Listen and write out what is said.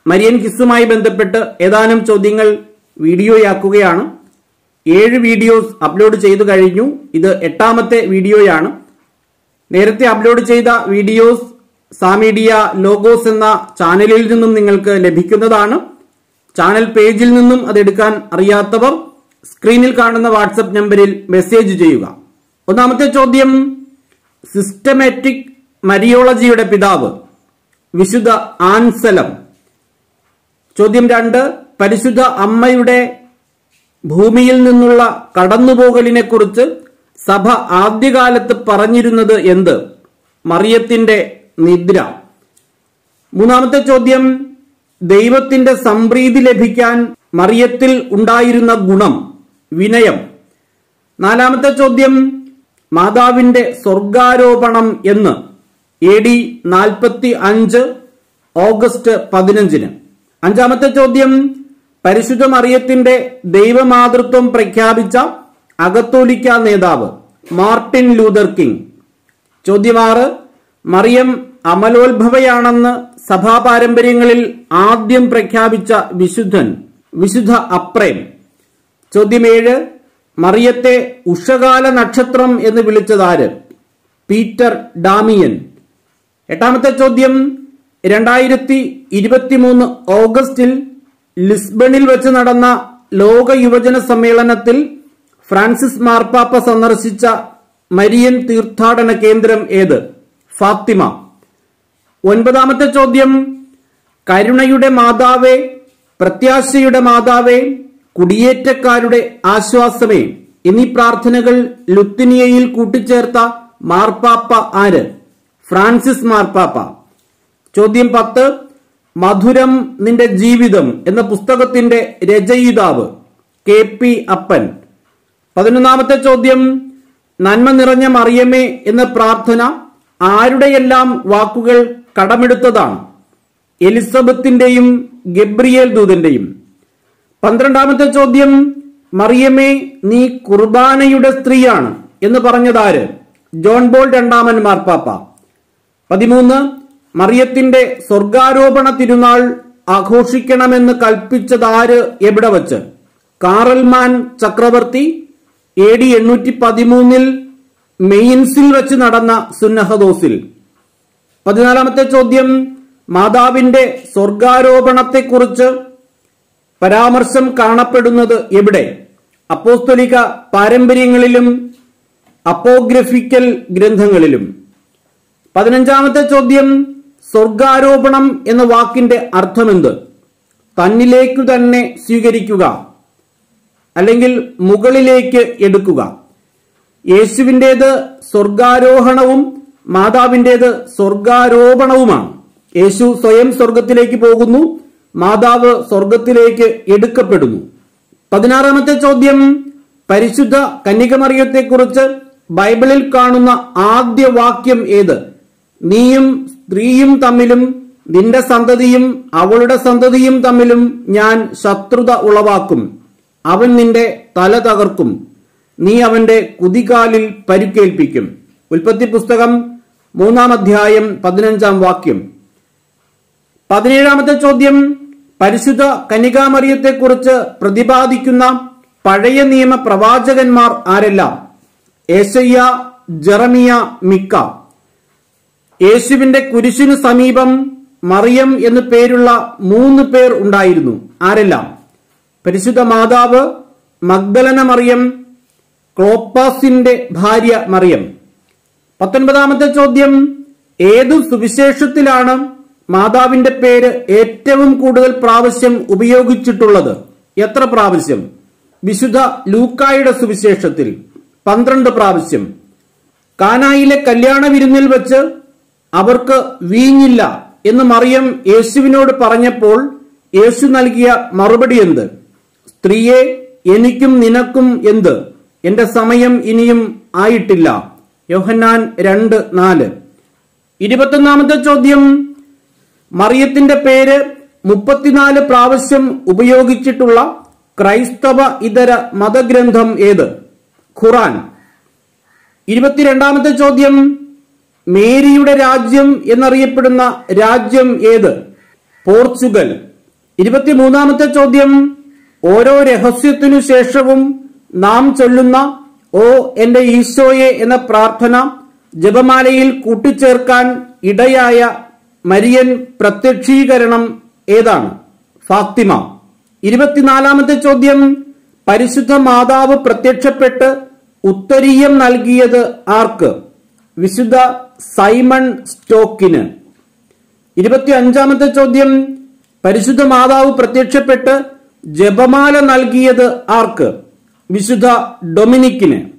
Marian കിസ്സുമായി ബന്ധപ്പെട്ട് ഏതാനും ചോദ്യങ്ങൾ വീഡിയോയാക്കുകയാണ് ഏഴ് വീഡിയോസ് അപ്ലോഡ് ചെയ്തു കഴിഞ്ഞു ഇത് എട്ടാമത്തെ വീഡിയോയാണ് നേരത്തെ അപ്ലോഡ് ചെയ്ത വീഡിയോസ് സാമീഡിയ ലോഗോസ് എന്ന ചാനലിൽ നിന്നും നിങ്ങൾക്ക് ലഭിക്കുന്നതാണ് ചാനൽ പേജിൽ നിന്നും അത് എടുക്കാൻ അറിയാത്തവർ സ്ക്രീനിൽ കാണുന്ന വാട്സപ്പ് നമ്പറിൽ മെസ്സേജ് ചെയ്യുക ഒന്നാമത്തെ ചോദ്യം സിസ്റ്റമാറ്റിക് മരിയോളജിയുടെ പിതാവ് വിശുദ്ധ ആൻസലം ചോദ്യം രണ്ട് പരിശുദ്ധ അമ്മയുടെ ഭൂമിയിൽ നിന്നുള്ള കടന്നുപോകലിനെ കുറിച്ച് സഭ ആദ്യകാലത്ത് പറഞ്ഞിരുന്നത് എന്ത് മറിയത്തിന്റെ നിദ്ര മൂന്നാമത്തെ ചോദ്യം ദൈവത്തിന്റെ സംപ്രീതി ലഭിക്കാൻ മറിയത്തിൽ ഉണ്ടായിരുന്ന ഗുണം വിനയം നാലാമത്തെ ചോദ്യം മാതാവിന്റെ സ്വർഗാരോപണം എന്ന് എ ഡി നാൽപ്പത്തി അഞ്ച് ഓഗസ്റ്റ് പതിനഞ്ചിന് അഞ്ചാമത്തെ ചോദ്യം പരിശുദ്ധ മറിയത്തിന്റെ ദൈവമാതൃത്വം പ്രഖ്യാപിച്ച അകത്തോലിക്ക നേതാവ് മാർട്ടിൻ ലൂതർ കിങ് ചോദ്യം ആറ് മറിയം അമലോത്ഭവയാണെന്ന് സഭാ പാരമ്പര്യങ്ങളിൽ ആദ്യം പ്രഖ്യാപിച്ച വിശുദ്ധൻ വിശുദ്ധ അപ്രേം ചോദ്യം ഏഴ് മറിയത്തെ ഉഷകാല നക്ഷത്രം എന്ന് വിളിച്ചതാര് പീറ്റർ ഡാമിയൻ എട്ടാമത്തെ ചോദ്യം രണ്ടായിരത്തി ഇരുപത്തിമൂന്ന് ഓഗസ്റ്റിൽ ലിസ്ബണിൽ വെച്ച് നടന്ന ലോക യുവജന സമ്മേളനത്തിൽ ഫ്രാൻസിസ് മാർപ്പാപ്പ സന്ദർശിച്ച മരിയൻ തീർത്ഥാടന കേന്ദ്രം ഏത് ഫാത്തിമ ഒൻപതാമത്തെ ചോദ്യം കരുണയുടെ മാതാവേ പ്രത്യാശയുടെ മാതാവേ കുടിയേറ്റക്കാരുടെ ആശ്വാസമേ എന്നീ പ്രാർത്ഥനകൾ ലുത്തിനിയയിൽ കൂട്ടിച്ചേർത്ത മാർപ്പാപ്പ ആര് ഫ്രാൻസിസ് മാർപ്പാപ്പ ചോദ്യം പത്ത് മധുരം നിന്റെ ജീവിതം എന്ന പുസ്തകത്തിന്റെ രചയിതാവ് കെ പി അപ്പൻ പതിനൊന്നാമത്തെ ചോദ്യം നന്മ നിറഞ്ഞ മറിയമേ എന്ന പ്രാർത്ഥന ആരുടെയെല്ലാം വാക്കുകൾ കടമെടുത്തതാണ് എലിസബത്തിന്റെയും ഗബ്രിയേൽ ദൂതന്റെയും പന്ത്രണ്ടാമത്തെ ചോദ്യം മറിയമേ നീ കുർബാനയുടെ സ്ത്രീയാണ് എന്ന് പറഞ്ഞതാര് ജോൺ ബോൾ രണ്ടാമൻ മാർപ്പാപ്പ പതിമൂന്ന് മറിയത്തിന്റെ സ്വർഗാരോപണ തിരുനാൾ ആഘോഷിക്കണമെന്ന് കൽപ്പിച്ചതാര് എവിടെ വച്ച് കാറൽമാൻ ചക്രവർത്തി എ ഡി എണ്ണൂറ്റി പതിമൂന്നിൽ മെയിൻസിൽ വെച്ച് നടന്ന സുന്നഹദോസിൽ പതിനാലാമത്തെ ചോദ്യം മാതാവിന്റെ സ്വർഗാരോപണത്തെക്കുറിച്ച് പരാമർശം കാണപ്പെടുന്നത് എവിടെ അപ്പോസ്തലിക പാരമ്പര്യങ്ങളിലും അപ്പോഗ്രഫിക്കൽ ഗ്രന്ഥങ്ങളിലും പതിനഞ്ചാമത്തെ ചോദ്യം സ്വർഗാരോപണം എന്ന വാക്കിന്റെ അർത്ഥമെന്ത് തന്നിലേക്കു തന്നെ സ്വീകരിക്കുക അല്ലെങ്കിൽ മുകളിലേക്ക് എടുക്കുക യേശുവിൻ്റെത് സ്വർഗാരോഹണവും മാതാവിൻ്റെത് സ്വർഗാരോപണവുമാണ് യേശു സ്വയം സ്വർഗത്തിലേക്ക് പോകുന്നു മാതാവ് സ്വർഗത്തിലേക്ക് എടുക്കപ്പെടുന്നു പതിനാറാമത്തെ ചോദ്യം പരിശുദ്ധ കന്യകമറിയത്തെക്കുറിച്ച് ബൈബിളിൽ കാണുന്ന ആദ്യ വാക്യം ഏത് നീയും സ്ത്രീയും തമ്മിലും നിന്റെ സന്തതിയും അവളുടെ സന്തതിയും തമ്മിലും ഞാൻ ശത്രുത ഉളവാക്കും അവൻ നിന്റെ തല തകർക്കും നീ അവന്റെ കുതികാലിൽ പരിക്കേൽപ്പിക്കും ഉൽപ്പത്തി പുസ്തകം മൂന്നാം അധ്യായം പതിനഞ്ചാം വാക്യം പതിനേഴാമത്തെ ചോദ്യം പരിശുദ്ധ കന്യകാമറിയത്തെക്കുറിച്ച് പ്രതിപാദിക്കുന്ന പഴയ നിയമ പ്രവാചകന്മാർ ആരെല്ലാം ഏശയ്യ ജെറമിയ മിക്ക യേശുവിന്റെ കുരിശിനു സമീപം മറിയം എന്നു പേരുള്ള മൂന്ന് പേർ ഉണ്ടായിരുന്നു ആരെല്ലാം പരിശുദ്ധ മാതാവ് മഗ്ദലന മറിയം ക്ലോപ്പാസിന്റെ ഭാര്യ മറിയം പത്തൊൻപതാമത്തെ ചോദ്യം ഏതു സുവിശേഷത്തിലാണ് മാതാവിന്റെ പേര് ഏറ്റവും കൂടുതൽ പ്രാവശ്യം ഉപയോഗിച്ചിട്ടുള്ളത് എത്ര പ്രാവശ്യം വിശുദ്ധ ലൂക്കായുടെ സുവിശേഷത്തിൽ പന്ത്രണ്ട് പ്രാവശ്യം കാനായിലെ കല്യാണ വിരുന്നിൽ വെച്ച് അവർക്ക് വീഞ്ഞില്ല എന്ന് മറിയം യേശുവിനോട് പറഞ്ഞപ്പോൾ യേശു നൽകിയ മറുപടി എന്ത് സ്ത്രീയെ എനിക്കും നിനക്കും എന്ത് എന്റെ സമയം ഇനിയും ആയിട്ടില്ല യോഹന്നാൻ രണ്ട് നാല് ഇരുപത്തൊന്നാമത്തെ ചോദ്യം മറിയത്തിന്റെ പേര് മുപ്പത്തിനാല് പ്രാവശ്യം ഉപയോഗിച്ചിട്ടുള്ള ക്രൈസ്തവ ഇതര മതഗ്രന്ഥം ഏത് ഖുറാൻ ഇരുപത്തിരണ്ടാമത്തെ ചോദ്യം മേരിയുടെ രാജ്യം എന്നറിയപ്പെടുന്ന രാജ്യം ഏത് പോർച്ചുഗൽ ഇരുപത്തിമൂന്നാമത്തെ ചോദ്യം ഓരോ രഹസ്യത്തിനു ശേഷവും നാം ചൊല്ലുന്ന ഓ എന്റെ ഈശോയെ എന്ന പ്രാർത്ഥന ജപമാലയിൽ കൂട്ടിച്ചേർക്കാൻ ഇടയായ മരിയൻ പ്രത്യക്ഷീകരണം ഏതാണ് ഫാത്തിമ ഇരുപത്തിനാലാമത്തെ ചോദ്യം പരിശുദ്ധ മാതാവ് പ്രത്യക്ഷപ്പെട്ട് ഉത്തരീയം നൽകിയത് ആർക്ക് വിശുദ്ധ സൈമൺ സ്റ്റോക്കിന് ഇരുപത്തി അഞ്ചാമത്തെ ചോദ്യം പരിശുദ്ധ മാതാവ് പ്രത്യക്ഷപ്പെട്ട് ജപമാല നൽകിയത് ആർക്ക് വിശുദ്ധ ഡൊമിനിക്കിന്